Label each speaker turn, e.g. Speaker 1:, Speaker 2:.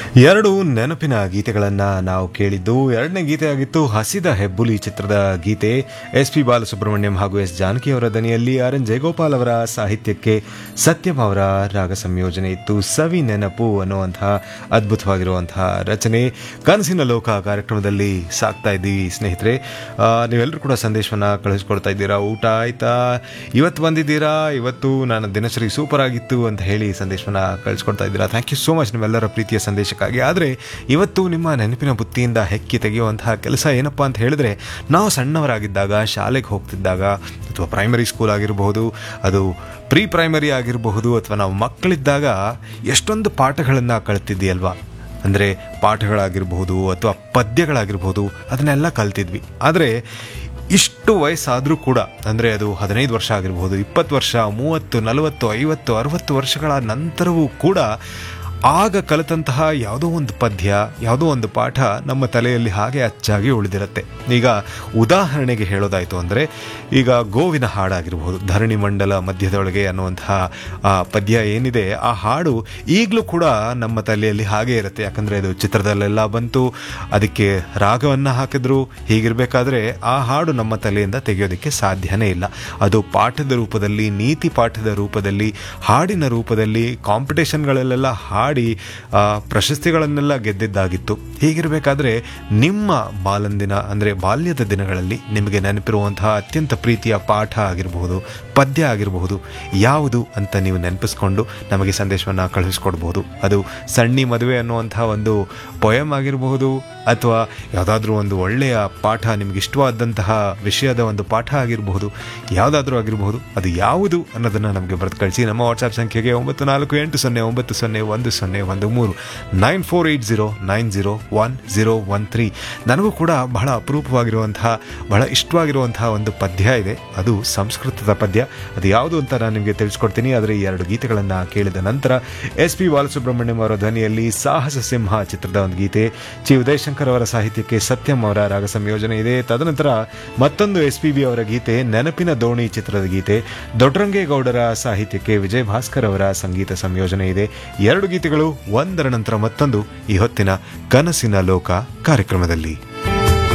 Speaker 1: ಎರಡು ನೆನಪಿನ ಗೀತೆಗಳನ್ನ ನಾವು ಕೇಳಿದ್ದು ಎರಡನೇ ಗೀತೆ ಆಗಿತ್ತು ಹಸಿದ ಹೆಬ್ಬುಲಿ ಚಿತ್ರದ ಗೀತೆ ಎಸ್ ಪಿ ಬಾಲಸುಬ್ರಹ್ಮಣ್ಯಂ ಹಾಗೂ ಎಸ್ ಜಾನಕಿ ಅವರ ದನಿಯಲ್ಲಿ ಆರ್ ಎನ್ ಜಯಗೋಪಾಲ್ ಅವರ ಸಾಹಿತ್ಯಕ್ಕೆ ಸತ್ಯಂ ಅವರ ರಾಗ ಸಂಯೋಜನೆ ಇತ್ತು ಸವಿ ನೆನಪು ಅನ್ನುವಂತಹ ಅದ್ಭುತವಾಗಿರುವಂತಹ ರಚನೆ ಕನಸಿನ ಲೋಕ ಕಾರ್ಯಕ್ರಮದಲ್ಲಿ ಸಾಕ್ತಾ ಇದ್ದೀವಿ ಸ್ನೇಹಿತರೆ ಆ, ನೀವೆಲ್ಲರೂ ಕೂಡ ಸಂದೇಶವನ್ನ ಕಳಿಸ್ಕೊಡ್ತಾ ಇದ್ದೀರಾ ಊಟ ಆಯ್ತಾ ಇವತ್ತು ಬಂದಿದ್ದೀರಾ ಇವತ್ತು ನನ್ನ ದಿನಚರಿ ಸೂಪರ್ ಆಗಿತ್ತು ಅಂತ ಹೇಳಿ ಸಂದೇಶವನ್ನ ಕಳಿಸ್ಕೊಡ್ತಾ ಇದ್ದೀರಾ ಥ್ಯಾಂಕ್ ಯು ಸೋ ಮಚ್ ನಿಮ್ಮೆಲ್ಲರ ಪ್ರೀತಿಯ ಸಂದೇಶಕ್ಕಾಗಿ ಆದರೆ ಇವತ್ತು ನಿಮ್ಮ ನೆನಪಿನ ಬುತ್ತಿಯಿಂದ ಹೆಕ್ಕಿ ತೆಗೆಯುವಂತಹ ಕೆಲಸ ಏನಪ್ಪಾ ಅಂತ ಹೇಳಿದ್ರೆ ನಾವು ಸಣ್ಣವರಾಗಿದ್ದಾಗ ಶಾಲೆಗೆ ಹೋಗ್ತಿದ್ದಾಗ ಅಥವಾ ಪ್ರೈಮರಿ ಸ್ಕೂಲ್ ಆಗಿರಬಹುದು ಅದು ಪ್ರೀ ಪ್ರೈಮರಿ ಆಗಿರಬಹುದು ಅಥವಾ ನಾವು ಮಕ್ಕಳಿದ್ದಾಗ ಎಷ್ಟೊಂದು ಪಾಠಗಳನ್ನು ಕಳ್ತಿದ್ವಿ ಅಂದರೆ ಪಾಠಗಳಾಗಿರ್ಬಹುದು ಅಥವಾ ಪದ್ಯಗಳಾಗಿರ್ಬಹುದು ಅದನ್ನೆಲ್ಲ ಕಲ್ತಿದ್ವಿ ಆದರೆ ಇಷ್ಟು ವಯಸ್ಸಾದರೂ ಕೂಡ ಅಂದರೆ ಅದು ಹದಿನೈದು ವರ್ಷ ಆಗಿರ್ಬೋದು ಇಪ್ಪತ್ತು ವರ್ಷ ಮೂವತ್ತು ನಲವತ್ತು ಐವತ್ತು ಅರವತ್ತು ವರ್ಷಗಳ ನಂತರವೂ ಕೂಡ ಆಗ ಕಲಿತಂತಹ ಯಾವುದೋ ಒಂದು ಪದ್ಯ ಯಾವುದೋ ಒಂದು ಪಾಠ ನಮ್ಮ ತಲೆಯಲ್ಲಿ ಹಾಗೆ ಅಚ್ಚಾಗಿ ಉಳಿದಿರುತ್ತೆ ಈಗ ಉದಾಹರಣೆಗೆ ಹೇಳೋದಾಯಿತು ಅಂದರೆ ಈಗ ಗೋವಿನ ಹಾಡಾಗಿರ್ಬೋದು ಧರಣಿ ಮಂಡಲ ಮಧ್ಯದೊಳಗೆ ಅನ್ನುವಂತಹ ಆ ಪದ್ಯ ಏನಿದೆ ಆ ಹಾಡು ಈಗಲೂ ಕೂಡ ನಮ್ಮ ತಲೆಯಲ್ಲಿ ಹಾಗೆ ಇರುತ್ತೆ ಯಾಕಂದರೆ ಅದು ಚಿತ್ರದಲ್ಲೆಲ್ಲ ಬಂತು ಅದಕ್ಕೆ ರಾಗವನ್ನು ಹಾಕಿದ್ರು ಹೀಗಿರಬೇಕಾದ್ರೆ ಆ ಹಾಡು ನಮ್ಮ ತಲೆಯಿಂದ ತೆಗೆಯೋದಕ್ಕೆ ಸಾಧ್ಯನೇ ಇಲ್ಲ ಅದು ಪಾಠದ ರೂಪದಲ್ಲಿ ನೀತಿ ಪಾಠದ ರೂಪದಲ್ಲಿ ಹಾಡಿನ ರೂಪದಲ್ಲಿ ಕಾಂಪಿಟೇಷನ್ಗಳಲ್ಲೆಲ್ಲ ಹಾಡಿ ಆ, ಪ್ರಶಸ್ತಿಗಳನ್ನೆಲ್ಲ ಗೆದ್ದಿದ್ದಾಗಿತ್ತು ಹೀಗಿರಬೇಕಾದ್ರೆ ನಿಮ್ಮ ಬಾಲಂದಿನ ಅಂದರೆ ಬಾಲ್ಯದ ದಿನಗಳಲ್ಲಿ ನಿಮಗೆ ನೆನಪಿರುವಂತಹ ಅತ್ಯಂತ ಪ್ರೀತಿಯ ಪಾಠ ಆಗಿರಬಹುದು ಪದ್ಯ ಆಗಿರಬಹುದು ಯಾವುದು ಅಂತ ನೀವು ನೆನಪಿಸ್ಕೊಂಡು ನಮಗೆ ಸಂದೇಶವನ್ನು ಕಳುಹಿಸ್ಕೊಡ್ಬೋದು ಅದು ಸಣ್ಣಿ ಮದುವೆ ಅನ್ನುವಂತಹ ಒಂದು ಪೊಯಮ್ ಆಗಿರಬಹುದು ಅಥವಾ ಯಾವುದಾದ್ರೂ ಒಂದು ಒಳ್ಳೆಯ ಪಾಠ ನಿಮ್ಗೆ ಇಷ್ಟವಾದಂತಹ ವಿಷಯದ ಒಂದು ಪಾಠ ಆಗಿರಬಹುದು ಯಾವುದಾದ್ರೂ ಆಗಿರಬಹುದು ಅದು ಯಾವುದು ಅನ್ನೋದನ್ನು ನಮಗೆ ಬರೆದು ಕಳಿಸಿ ನಮ್ಮ ವಾಟ್ಸ್ಆಪ್ ಸಂಖ್ಯೆಗೆ ಒಂಬತ್ತು ನಾಲ್ಕು ಎಂಟು ಸೊನ್ನೆ ಒಂಬತ್ತು ಸೊನ್ನೆ ಒಂದು ಸೊನ್ನೆ ಒಂದು ಮೂರು nine four eight zero nine zero one zero one three ನನಗೂ ಕೂಡ ಬಹಳ ಅಪರೂಪವಾಗಿರುವಂತಹ ಬಹಳ ಇಷ್ಟವಾಗಿರುವಂತಹ ಒಂದು ಪದ್ಯ ಇದೆ ಅದು ಸಂಸ್ಕೃತದ ಪದ್ಯ ಅದು ಯಾವುದು ಅಂತ ನಾನು ನಿಮಗೆ ತಿಳಿಸ್ಕೊಡ್ತೀನಿ ಆದರೆ ಈ ಎರಡು ಗೀತೆಗಳನ್ನು ಕೇಳಿದ ನಂತರ ಎಸ್ ಪಿ ಬಾಲಸುಬ್ರಹ್ಮಣ್ಯಂ ಅವರ ಧ್ವನಿಯಲ್ಲಿ ಸಾಹಸ ಸಿಂಹ ಚಿತ್ರದ ಒಂದು ಗೀತೆ ಚಿ ಉದಯಶಂಕರ್ ಅವರ ಸಾಹಿತ್ಯಕ್ಕೆ ಸತ್ಯಂ ಅವರ ರಾಗ ಸಂಯೋಜನೆ ಇದೆ ತದನಂತರ ಮತ್ತೊಂದು ಎಸ್ ಪಿ ಬಿ ಅವರ ಗೀತೆ ನೆನಪಿನ ದೋಣಿ ಚಿತ್ರದ ಗೀತೆ ದೊಡ್ಡರಂಗೇಗೌಡರ ಸಾಹಿತ್ಯಕ್ಕೆ ವಿಜಯ್ ಭಾಸ್ಕರ್ ಅವರ ಸಂಗೀತ ಸಂಯೋಜನೆ ಇದೆ ಎರಡು ಗೀತೆಗಳು ಒಂದರ ನಂತರ ಮತ್ತೊಂದು ಈ ಹೊತ್ತಿನ ಕನಸಿನ ಲೋಕ ಕಾರ್ಯಕ್ರಮದಲ್ಲಿ